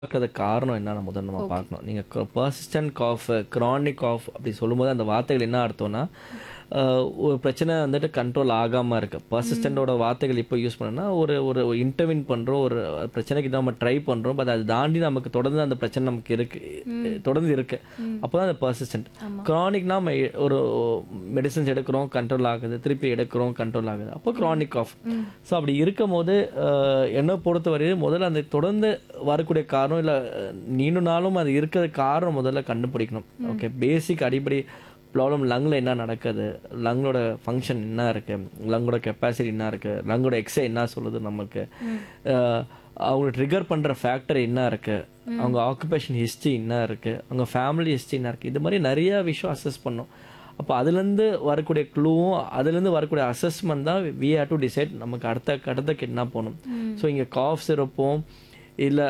பார்க்கறத காரணம் என்னன்னு முதல்ல நம்ம பார்க்கணும் நீங்கள் பர்சிஸ்டன்ட் காஃப் க்ரானிக் காஃப் அப்படி சொல்லும்போது அந்த வார்த்தைகள் என்ன அர்த்தம்னா அஹ், ஒரு பிரச்சனை வந்துட்டு கண்ட்ரோல் ஆகாமல் இருக்கு பர்சிஸ்டண்டோட வார்த்தைகள் இப்போ யூஸ் பண்ணோம்னா ஒரு ஒரு இன்டர்வின் பண்ணுறோம் ஒரு பிரச்சனைக்கு நம்ம ட்ரை பண்ணுறோம் பட் அதை தாண்டி நமக்கு தொடர்ந்து அந்த பிரச்சனை நமக்கு இருக்கு தொடர்ந்து இருக்கு அப்போ தான் அந்த பர்சிஸ்டன்ட் க்ரானிக்னா நம்ம எ- ஒரு மெடிசன்ஸ் எடுக்கிறோம் கண்ட்ரோல் ஆகுது திருப்பி எடுக்கிறோம் கண்ட்ரோல் ஆகுது அப்போ க்ரானிக் காஃப் ஸோ அப்படி இருக்கும் போது அஹ், என்னை பொறுத்தவரை முதல்ல அந்த தொடர்ந்து வரக்கூடிய காரணம் இல்லை நீண்ட நாளும் அது இருக்கிற காரணம் முதல்ல கண்டுபிடிக்கணும் ஓகே பேசிக் அடிப்படை ப்ராப்ளம் லங்கில் என்ன நடக்குது லங்களோட ஃபங்க்ஷன் என்ன இருக்கு லங்கோட கெப்பாசிட்டி என்ன இருக்கு லங்கோட எக்ஸை என்ன சொல்லுது நமக்கு அஹ், அவங்க ட்ரிகர் பண்ணுற ஃபேக்டர் என்ன இருக்கு அவங்க ஆக்குபேஷன் ஹிஸ்ட்ரி என்ன இருக்கு அவங்க ஃபேமிலி ஹிஸ்ட்ரி என்ன இருக்கு இது மாதிரி நிறைய விஷயம் அசஸ் பண்ணும் அப்போ அதுலேருந்து வரக்கூடிய க்ளூவும் அதுலேருந்து வரக்கூடிய அசஸ்மெண்ட் தான் வி ஹேவ் டு டிசைட் நமக்கு அடுத்த கட்டத்துக்கு என்ன போகணும் ஸோ இங்கே காஃப் சிறப்பும் இல்லை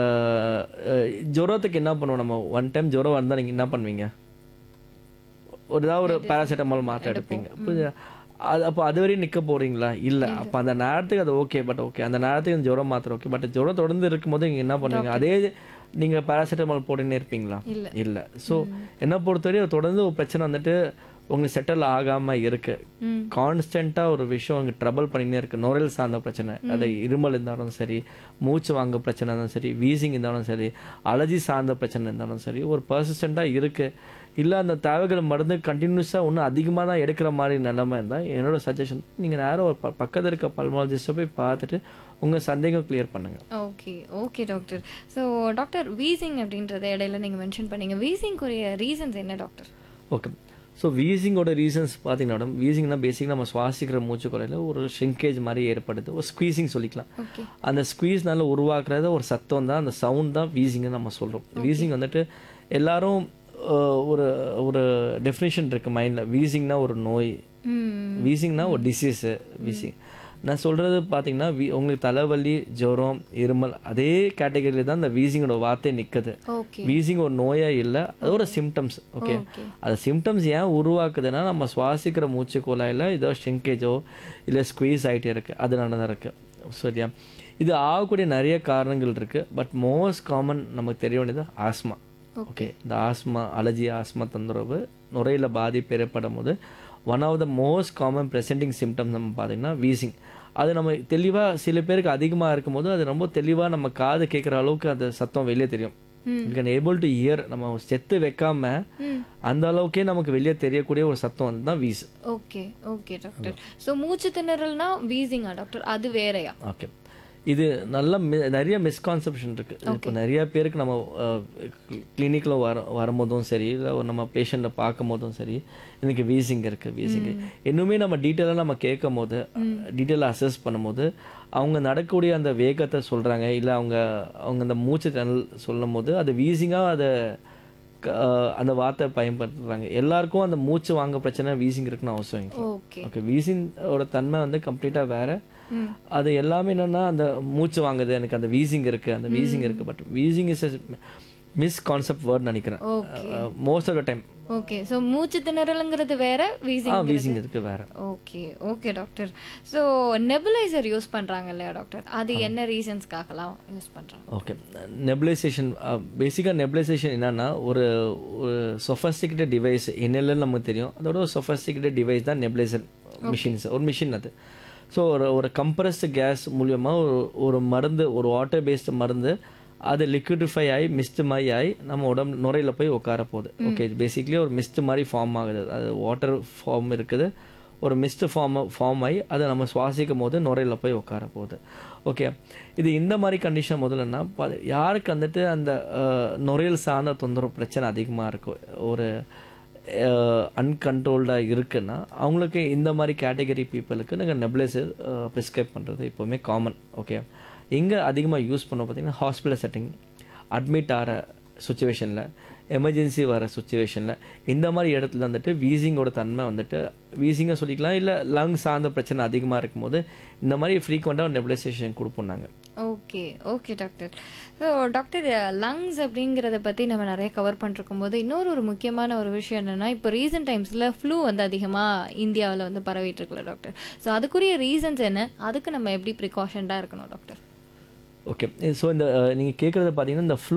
ஜுரத்துக்கு என்ன பண்ணுவோம் நம்ம ஒன் டைம் ஜுரம் வந்தால் நீங்கள் என்ன பண்ணுவீங்க ஒரு ஏதாவது ஒரு பேராசிட்டமால் மாத்திரை எடுப்பீங்க புரியுதா? அது அப்போ அது வரையும் நிற்க போறீங்களா இல்லை அப்போ அந்த நேரத்துக்கு அது ஓகே பட் ஓகே அந்த நேரத்துக்கு இந்த ஜுரம் மாத்திரை ஓகே பட் ஜுரம் தொடர்ந்து இருக்கும்போது நீங்கள் என்ன பண்ணுவீங்க அதே நீங்கள் பேராசிட்டமால் போட்டுன்னே இருப்பீங்களா இல்ல. இல்லை ஸோ என்ன பொறுத்தவரை அது தொடர்ந்து ஒரு பிரச்சனை வந்துட்டு உங்களுக்கு செட்டில் ஆகாமல் இருக்கு ம். கான்ஸ்டண்ட்டாக ஒரு விஷயம் அங்கே ட்ரபிள் பண்ணினே இருக்கு நுரையீரல் சார்ந்த பிரச்சனை அது இருமல் இருந்தாலும் சரி மூச்சு வாங்க பிரச்சனை இருந்தாலும் சரி வீசிங் இருந்தாலும் சரி அலர்ஜி சார்ந்த பிரச்சனை இருந்தாலும் சரி ஒரு பர்சிஸ்டண்ட்டாக இருக்கு இல்லை அந்த தேவைகள் மருந்து கண்டினியூஸாக இன்னும் அதிகமாக தான் எடுக்கிற மாதிரி நிலைமை இருந்தால் என்னோட சஜஷன் நீங்கள் நேரம் ஒரு ப பக்கத்தில் இருக்க பல்மாலஜிஸ்ட்டை போய் பார்த்துட்டு உங்கள் சந்தேகம் கிளியர் பண்ணுங்க okay okay doctor so doctor wheezing அப்படின்றத இடையில நீங்கள் மென்ஷன் பண்ணீங்க வீசிங்குரிய ரீசன்ஸ் என்ன டாக்டர் ஓகே ஸோ வீசிங்கோட ரீசன்ஸ் பார்த்தீங்கன்னா மேடம் வீசிங்னா பேசிக் நம்ம சுவாசிக்கிற மூச்சுக்குறையில் ஒரு ஷ்ரிங்கேஜ் மாதிரி ஏற்படுது ஒரு ஸ்குவீசிங் சொல்லிக்கலாம் ஓகே அந்த ஸ்குவீஸ்னால உருவாக்குறது ஒரு சத்தம் தான் அந்த சவுண்ட் தான் வீசிங்னு நம்ம சொல்கிறோம் வீசிங் வந்துட்டு எல்லாரும் அஹ், ஒரு ஒரு டெஃபினேஷன் இருக்குது மைண்டில் வீசிங்னா ஒரு நோய் ம் வீசிங்னா ஒரு டிசீஸு வீசிங் நான் சொல்கிறது பார்த்தீங்கன்னா வீ உங்களுக்கு தலைவலி ஜுரம் இருமல் அதே கேட்டகரியில் தான் இந்த வீசிங்கோட வார்த்தை நிற்குது ஓகே வீசிங் ஒரு நோயா இல்லை அது ஒரு சிம்டம்ஸ் ஓகே ஓகே அது சிம்டம்ஸ் ஏன் உருவாக்குதுன்னா நம்ம சுவாசிக்கிற மூச்சு குழாயில் ஏதோ ஷிங்கேஜோ இல்லை ஸ்குவீஸ் ஆகிட்டே இருக்கு அதனால தான் இருக்கு சரியா இது ஆகக்கூடிய நிறைய காரணங்கள் இருக்கு பட் மோஸ்ட் காமன் நமக்கு தெரிய வேண்டியது ஆஸ்மா ஓகே இந்த ஆஸ்மா அலர்ஜி ஆஸ்மா தொந்தரவு நுரையில் பாதிப்பு ஏற்படும் போது one of the most common presenting symptoms நம்ம பார்த்தீங்கன்னா வீசிங் அது நம்ம தெளிவாக சில பேருக்கு அதிகமாக இருக்கும்போது அது ரொம்ப தெளிவாக நம்ம காது கேட்குற அளவுக்கு அந்த சத்தம் வெளியே தெரியும் you can able to hear நம்ம செத்து வைக்காம ம் அந்த அளவுக்கே நமக்கு வெளியே தெரியக்கூடிய ஒரு சத்தம் வந்து தான் wheeze okay okay doctor so மூச்சு திணறல்னா வீசிங்கா டாக்டர் அது வேறயா ஓகே இது நல்ல mi- நிறைய மிஸ்கான்செப்ஷன் இருக்கு இப்போ நிறைய பேருக்கு நம்ம கிளினிக்கில் வர வரும்போதும் சரி இல்லை நம்ம பேஷண்ட்டை பார்க்கும் போதும் சரி எனக்கு வீசிங் இருக்கு வீசிங் இன்னுமே நம்ம டீட்டெயிலாக நம்ம கேட்கும் போது டீட்டெயிலாக அசஸ் பண்ணும்போது அவங்க நடக்கக்கூடிய அந்த வேகத்தை சொல்றாங்க இல்லை அவங்க அவங்க அந்த மூச்சு திணறல் சொல்லும் போது அது வீசிங்காக அதை க- அந்த வார்த்தை பயன்படுத்துறாங்க எல்லாருக்கும் அந்த மூச்சு வாங்க பிரச்சனை வீசிங் இருக்குன்னு அவசியம் இல்லை. ஓகே ஓகே வீசிங்கோட தன்மை வந்து கம்ப்ளீட்டாக வேற ம் அது எல்லாமே என்னன்னா அந்த மூச்சு வாங்குது எனக்கு அந்த வீசிங் இருக்கு அந்த வீசிங் இருக்கு but wheezing is miss concept word நினைக்கிறேன் okay most of the time okay so மூச்சு திணறலுங்கிறது வேற ஆ வீசிங் வீசிங் இருக்கு வேற okay okay doctor so nebuliser use பண்றாங்க இல்லையா டாக்டர் அது என்ன ரீசன்ஸ்க்காகலாம் யூஸ் பண்றாங்க ஓகே நெபுலைசேஷன் பேசிக்காக நெபுலைசேஷன் என்னன்னா ஒரு ஒரு சொஃபஸ்டிகேட்டட் டிவைஸ் என்னெல்லாம் நமக்கு தெரியும் அதோட ஒரு சொஃபஸ்டிகேட்டட் டிவைஸ் தான் நெபுலைசர் மிஷின்ஸ் ஒரு மிஷின் அது ஸோ ஒரு ஒரு கம்ப்ரஸ்டு கேஸ் மூலியமாக ஒரு ஒரு மருந்து ஒரு வாட்டர் பேஸ்டு மருந்து அது லிக்விடிஃபை ஆகி மிஸ்ட் மாதிரி ஆகி நம்ம உடம்பு நுரையில் போய் உட்கார போகுது ஓகே பேசிக்லி ஒரு மிஸ்ட் மாதிரி ஃபார்ம் ஆகுது அது வாட்டர் ஃபார்ம் இருக்குது ஒரு மிஸ்ட் ஃபார்ம் ஃபார்ம் ஆகி அதை நம்ம சுவாசிக்கும் போது நுரையில் போய் உட்கார போகுது ஓகே இது இந்த மாதிரி கண்டிஷன் முதல்லன்னா ப- யாருக்கு வந்துட்டு அந்த அஹ், நுரையீரல் சார்ந்த தொந்தரவு பிரச்சனை அதிகமாக இருக்கும் ஒரு அன்கண்ட்ரோல்டாக இருக்குன்னா அவங்களுக்கு இந்த மாதிரி கேட்டகரி பீப்புளுக்கு நாங்கள் நெப்லைசர் ப்ரிஸ்கிரைப் பண்ணுறது எப்போவுமே காமன் ஓகே எங்கே அதிகமாக யூஸ் பண்ணோம் பார்த்தீங்கன்னா ஹாஸ்பிட்டல் செட்டிங் அட்மிட் ஆகிற சுச்சுவேஷனில் எமர்ஜென்சி வர சுச்சுவேஷனில் இந்த மாதிரி இடத்துல வந்துட்டு வீசிங்கோட தன்மை வந்துட்டு வீசிங்காக சொல்லிக்கலாம் இல்லை லங் சார்ந்த பிரச்சனை அதிகமாக இருக்கும்போது இந்த மாதிரி ஃப்ரீக்வெண்ட்டாக நெப்லைசேஷன் கொடுப்போம் நாங்கள் okay okay doctor so doctor lungs அப்படிங்கிறத பற்றி நம்ம நிறைய கவர் பண்ணிருக்கும் போது இன்னொரு ஒரு முக்கியமான ஒரு விஷயம் என்னன்னா இப்போ ரீசெண்ட் டைம்ஸில் ஃப்ளூ வந்து அதிகமாக இந்தியாவில் வந்து பரவிட்டு இருக்குல்ல டாக்டர் ஸோ அதுக்குரிய ரீசன்ஸ் என்ன அதுக்கு நம்ம எப்படி ப்ரிகாஷன்டாக இருக்கணும் டாக்டர் ஓகே ஸோ இந்த நீங்கள் கேட்குறத பார்த்தீங்கன்னா இந்த ஃப்ளூ